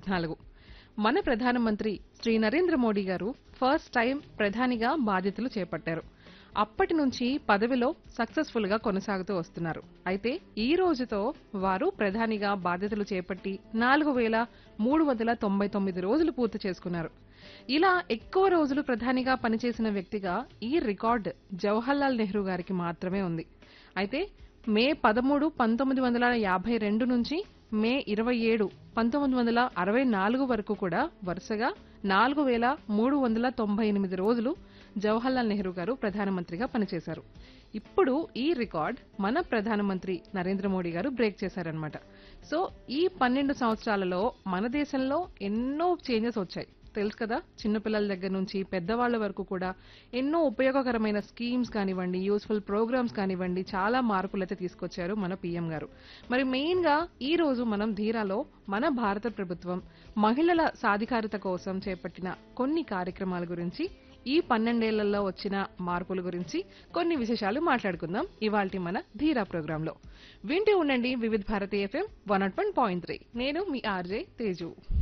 పద్నాలుగు మన ప్రధానమంత్రి శ్రీ నరేంద్ర మోడీ గారు ఫస్ట్ టైం ప్రధానిగా బాధ్యతలు చేపట్టారు అప్పటి నుంచి పదవిలో సక్సెస్ఫుల్ గా కొనసాగుతూ వస్తున్నారు అయితే ఈ రోజుతో వారు ప్రధానిగా బాధ్యతలు చేపట్టి నాలుగు వేల మూడు వందల తొంభై తొమ్మిది రోజులు పూర్తి చేసుకున్నారు ఇలా ఎక్కువ రోజులు ప్రధానిగా పనిచేసిన వ్యక్తిగా ఈ రికార్డ్ జవహర్లాల్ నెహ్రూ గారికి మాత్రమే ఉంది అయితే మే పదమూడు పంతొమ్మిది వందల యాభై రెండు నుంచి మే ఇరవై ఏడు పంతొమ్మిది వందల అరవై నాలుగు వరకు కూడా వరుసగా నాలుగు వేల మూడు వందల తొంభై ఎనిమిది రోజులు జవహర్లాల్ నెహ్రూ గారు ప్రధానమంత్రిగా పనిచేశారు ఇప్పుడు ఈ రికార్డ్ మన ప్రధానమంత్రి నరేంద్ర మోడీ గారు బ్రేక్ చేశారనమాట సో ఈ పన్నెండు సంవత్సరాలలో మన దేశంలో ఎన్నో చేంజెస్ వచ్చాయి తెలుసు కదా చిన్నపిల్లల దగ్గర నుంచి పెద్దవాళ్ల వరకు కూడా ఎన్నో ఉపయోగకరమైన స్కీమ్స్ కానివ్వండి యూస్ఫుల్ ప్రోగ్రామ్స్ కానివ్వండి చాలా మార్పులు అయితే తీసుకొచ్చారు మన పీఎం గారు మరి మెయిన్ గా ఈ రోజు మనం ధీరాలో మన భారత ప్రభుత్వం మహిళల సాధికారత కోసం చేపట్టిన కొన్ని కార్యక్రమాల గురించి ఈ పన్నెండేళ్లలో వచ్చిన మార్పుల గురించి కొన్ని విశేషాలు మాట్లాడుకుందాం ఇవాల్టి మన ధీరా ప్రోగ్రాంలో వింటూ ఉండండి Vividh Bharati FM one nought one point three నేను మీ ఆర్జే తేజు